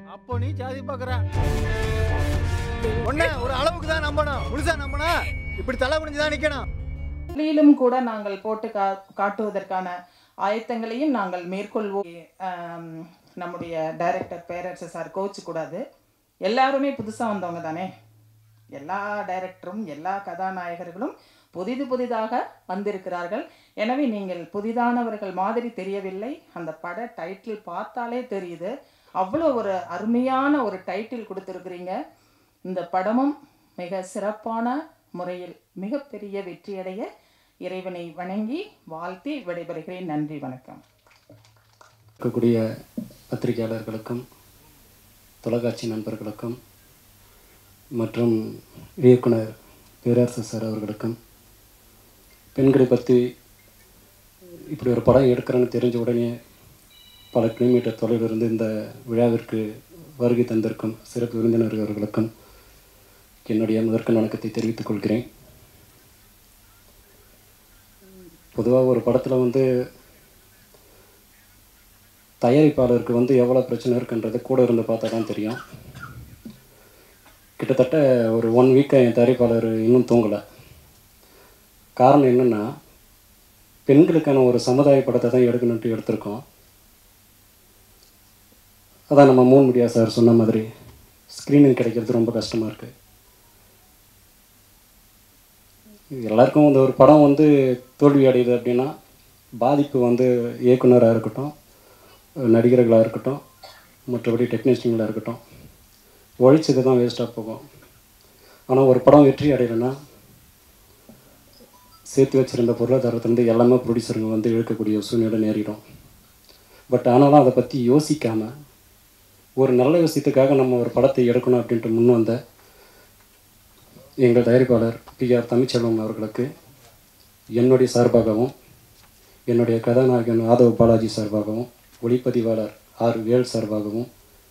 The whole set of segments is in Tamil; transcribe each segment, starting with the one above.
அப்போ நீ ஜாதி பார்க்குற ஒண்ணு ஒரு அளவுக்கு தான் நம்பணும் முழுசா நம்பனா இப்படி தலை குனிஞ்சு தான் நிக்கணும் பள்ளியிலும் கூட நாங்கள் போட்டு கா காட்டுவதற்கான ஆயத்தங்களையும் நாங்கள் மேற்கொள்வோம் ஆம், நம்முடைய டைரக்டர் பேரரசு சார் கோச்சு கூடாது எல்லாருமே புதுசாக வந்தவங்க தானே எல்லா டைரக்டரும் எல்லா கதாநாயகர்களும் புதிது புதிதாக வந்திருக்கிறார்கள் எனவே நீங்கள் புதிதானவர்கள் மாதிரி தெரியவில்லை அந்த பட டைட்டில் பார்த்தாலே தெரியுது அவ்வளோ ஒரு அருமையான ஒரு டைட்டில் கொடுத்துருக்குறீங்க இந்த படமும் மிக சிறப்பான முறையில் மிகப்பெரிய வெற்றியடைய இறைவனை வணங்கி வாழ்த்தி விடைபெறுகிறேன் நன்றி வணக்கம் இருக்கக்கூடிய பத்திரிகையாளர்களுக்கும் தொலைக்காட்சி நண்பர்களுக்கும் மற்றும் இயக்குனர் பேரரசு சார் அவர்களுக்கும் பெண்களை பற்றி இப்படி ஒரு படம் எடுக்கிறேன்னு தெரிஞ்ச உடனே பல கிலோமீட்டர் தொலைவில் இருந்து இந்த விழாவிற்கு வருகை தந்திருக்கும் சிறப்பு விருந்தினர்கள் அவர்களுக்கும் என்னுடைய முதற்கண் வணக்கத்தை தெரிவித்துக் கொள்கிறேன் பொதுவாக ஒரு படத்தில் வந்து தயாரிப்பாளருக்கு வந்து எவ்வளோ பிரச்சனை இருக்குன்றது கூட இருந்து பார்த்தா தான் தெரியும் கிட்டத்தட்ட ஒரு ஒன் வீக்காக என் தயாரிப்பாளர் இன்னும் தூங்கலை காரணம் என்னென்னா பெண்களுக்கான ஒரு சமுதாய படத்தை தான் எடுக்கணுன்ட்டு எடுத்திருக்கோம் அதான் நம்ம மூன் முடியா சார் சொன்ன மாதிரி ஸ்க்ரீனிங் கிடைக்கிறது ரொம்ப கஷ்டமாக இருக்குது எல்லாருக்கும் இந்த ஒரு படம் வந்து தோல்வி அடையுது அப்படின்னா பாதிப்பு வந்து இயக்குனராக இருக்கட்டும் நடிகர்களாக இருக்கட்டும் மற்றபடி டெக்னீஷியன்களாக இருக்கட்டும் உழைச்சது தான் வேஸ்ட்டாக போகும் ஆனால் ஒரு படம் வெற்றி அடையலைன்னா சேர்த்து வச்சிருந்த பொருளாதாரத்துலேருந்து எல்லாமே ப்ரொடியூசருங்க வந்து இழுக்கக்கூடிய சூழ்நிலை நேரிடும் பட் ஆனாலும் அதை பற்றி யோசிக்காமல் ஒரு நல்ல விஷயத்துக்காக நம்ம ஒரு படத்தை எடுக்கணும் அப்படின்ட்டு முன் வந்த எங்கள் தயாரிப்பாளர் பிஆர் தமிழ்ச்செல்வம் அவர்களுக்கு என்னுடைய சார்பாகவும் என்னுடைய கதாநாயகன் ஆதவ் பாலாஜி சார்பாகவும் ஒளிப்பதிவாளர் ஆர் வேல் சார்பாகவும்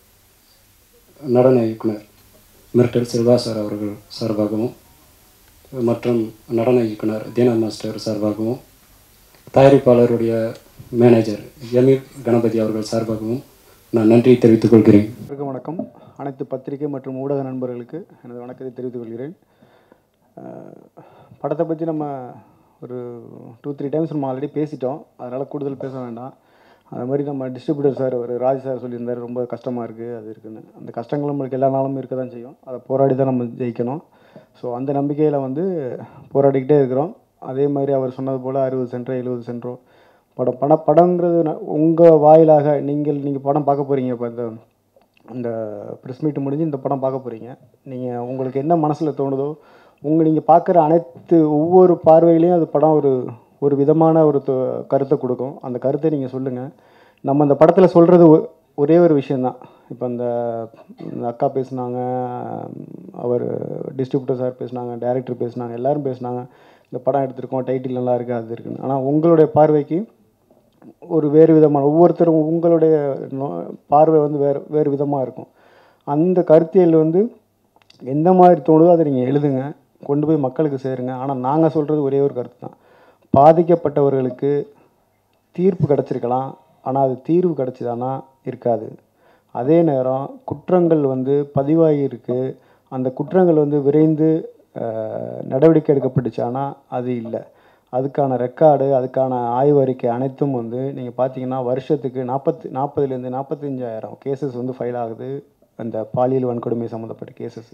நடன இயக்குனர் மிர்டல் செல்வா சார் அவர்கள் சார்பாகவும் மற்றும் நடன இயக்குனர் தீனா மாஸ்டர் சார்பாகவும் தயாரிப்பாளருடைய மேனேஜர் எமீர் கணபதி அவர்கள் சார்பாகவும் நான் நன்றி தெரிவித்துக் கொள்கிறேன் அனைவருக்கும் வணக்கம் அனைத்து பத்திரிகை மற்றும் ஊடக நண்பர்களுக்கு எனது வணக்கத்தை தெரிவித்துக் கொள்கிறேன் அஹ், படத்தை பற்றி நம்ம ஒரு டூ த்ரீ டைம்ஸ் நம்ம ஆல்ரெடி பேசிட்டோம் அதனால் கூடுதல் பேச வேண்டாம் அது மாதிரி நம்ம டிஸ்ட்ரிபியூட்டர் சார் ஒரு ராஜ் சார் சொல்லியிருந்தார் ரொம்ப கஷ்டமாக இருக்குது அது இருக்குன்னு அந்த கஷ்டங்கள் நம்மளுக்கு எல்லா நாளும் இருக்க தான் செய்யும் அதை போராடி தான் நம்ம ஜெயிக்கணும் ஸோ அந்த நம்பிக்கையில் வந்து போராடிக்கிட்டே இருக்கிறோம் அதே மாதிரி அவர் சொன்னது போல் அறுபது சென்டரோ எழுபது சென்டரோ படம் பட படங்கிறது உங்கள் வாயிலாக நீங்கள் நீங்கள் படம் பார்க்க போகிறீங்க இப்போ இந்த இந்த ப்ரெஸ் மீட் முடிஞ்சு இந்த படம் பார்க்க போகிறீங்க நீங்கள் உங்களுக்கு என்ன மனசில் தோணுதோ உங்கள் நீங்கள் பார்க்குற அனைத்து ஒவ்வொரு பார்வையிலையும் அது படம் ஒரு ஒரு விதமான ஒரு தொ- கருத்தை கொடுக்கும் அந்த கருத்தை நீங்கள் சொல்லுங்கள் நம்ம அந்த படத்தில் சொல்கிறது ஒரே ஒரு விஷயந்தான் இப்போ அந்த இந்த அக்கா பேசுனாங்க அவர் டிஸ்ட்ரிபியூட்டர் சார் பேசுனாங்க டைரக்டர் பேசுனாங்க எல்லாரும் பேசுனாங்க இந்த படம் எடுத்திருக்கோம் டைட்டில் நல்லா இருக்குது அது இருக்குன்னு ஆனால் உங்களுடைய பார்வைக்கு ஒரு வேறு விதமான ஒவ்வொருத்தரும் உங்களுடைய நோ- பார்வை வந்து வேறு வேறு விதமாக இருக்கும் அந்த கருத்தியல் வந்து எந்த மாதிரி தோணுதோ அதை நீங்கள் எழுதுங்க கொண்டு போய் மக்களுக்கு சேருங்க ஆனால் நாங்கள் சொல்கிறது ஒரே ஒரு கருத்து தான் பாதிக்கப்பட்டவர்களுக்கு தீர்ப்பு கிடச்சிருக்கலாம் ஆனால் அது தீர்வு கிடச்சிதானா இருக்காது அதே நேரம் குற்றங்கள் வந்து பதிவாகி இருக்கு அந்த குற்றங்கள் வந்து விரைந்து அஹ், நடவடிக்கை எடுக்கப்பட்டுச்சானா அது இல்லை அதுக்கான ரெக்கார்டு அதுக்கான ஆய்வறிக்கை அனைத்தும் வந்து நீங்கள் பார்த்தீங்கன்னா வருஷத்துக்கு நாற்பத்தி நாற்பதுலேருந்து நாற்பத்தஞ்சாயிரம் கேசஸ் வந்து ஃபைல் ஆகுது அந்த பாலியல் வன்கொடுமை சம்மந்தப்பட்ட கேசஸ்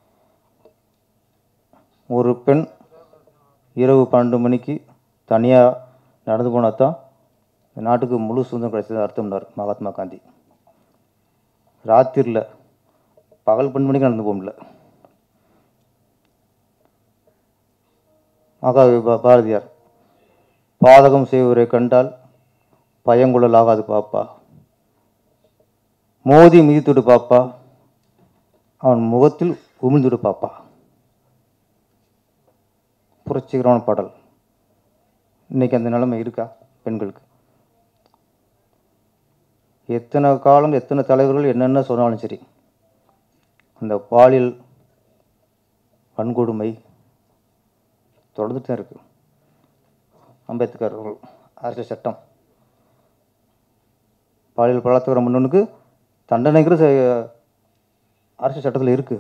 ஒரு பெண் இரவு பன்னெண்டு மணிக்கு தனியாக நடந்து போனால் தான் இந்த நாட்டுக்கு முழு சுதந்திரம் கிடைச்சது அர்த்தம்னார் மகாத்மா காந்தி ராத்திரியில் பகல் பன்னெண்டு மணிக்கு நடந்து போக முடியல மகாகவி பா- பாரதியார் பாதகம் செய்வரை கண்டால் பயங்குழலாகாது பாப்பா மோதி மிதித்துடு பாப்பா அவன் முகத்தில் உமிழ்ந்துடு பாப்பா புரட்சிகரமான பாடல் இன்னைக்கு அந்த நிலைமை இருக்கா பெண்களுக்கு எத்தனை காலம் எத்தனை தலைவர்கள் என்னென்ன சொன்னாலும் சரி அந்த பாலியல் வன்கொடுமை தொடர்ந்துட்டு தான் இருக்கு அம்பேத்கர் அவர்கள் அரசியல் சட்டம் பாலியல் பலாத்காரம் பண்ணவனுக்கு தண்டனைங்கிறது ச- அரசியல் சட்டத்தில் இருக்குது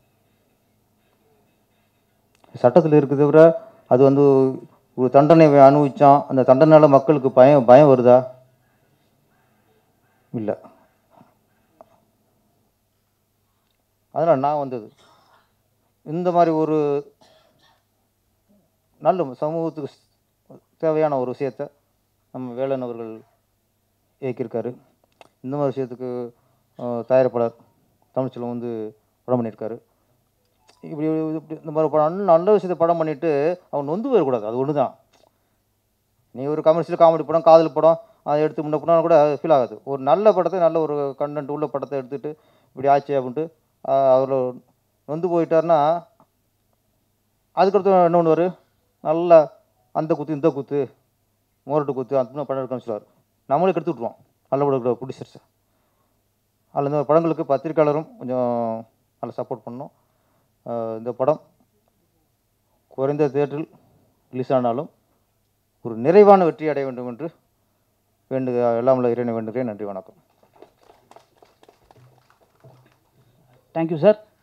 சட்டத்தில் இருக்குது தவிர அது வந்து ஒரு தண்டனை அனுபவிச்சான் அந்த தண்டனையால மக்களுக்கு பயம் பயம் வருதா இல்லை அதனால் நான் வந்தது இந்த மாதிரி ஒரு நல்ல சமூகத்துக்கு தேவையான ஒரு விஷயத்தை நம்ம வேலன் அவர்கள் இயக்கியிருக்காரு இந்த மாதிரி விஷயத்துக்கு அஹ், தயாரிப்பாளர் தமிழ்ச்செல்வம் வந்து படம் பண்ணியிருக்காரு இப்படி இப்படி இந்த மாதிரி படம் நல்ல- நல்ல விஷயத்தை படம் பண்ணிவிட்டு அவன் நொந்து போயிடக்கூடாது அது ஒன்று தான் நீ ஒரு கமர்ஷியல் காமெடி படம் காதல் படம் அதை எடுத்து முன்ன பண்ணாலும் கூட ஃபீல் ஆகாது ஒரு நல்ல படத்தை நல்ல ஒரு கண்டென்ட் உள்ள படத்தை எடுத்துகிட்டு இப்படி ஆச்சு அப்படின்ட்டு அவர் நொந்து போயிட்டாருன்னா அதுக்கடுத்து என்ன பண்ணுவார் நல்லா அந்த குத்து இந்த குத்து மோரட்டு குத்து அந்த படம் எடுக்கணும்னு சொல்லுவார் நம்மளே கெடுத்து விட்ருவோம் நல்ல படம் ப்ரொடியூசர்ஸை அதில் இந்த படங்களுக்கு பத்திரிக்கையாளரும் கொஞ்சம் நல்லா சப்போர்ட் பண்ணணும் ஆஹ் இந்த படம் குறைந்த தேட்டரில் ரிலீஸ் ஆனாலும் ஒரு நிறைவான வெற்றி அடைய வேண்டும் என்று வேண்டு எல்லாம் உள்ள இறைவனை வேண்டுகிறேன் நன்றி வணக்கம் தேங்க்யூ சார்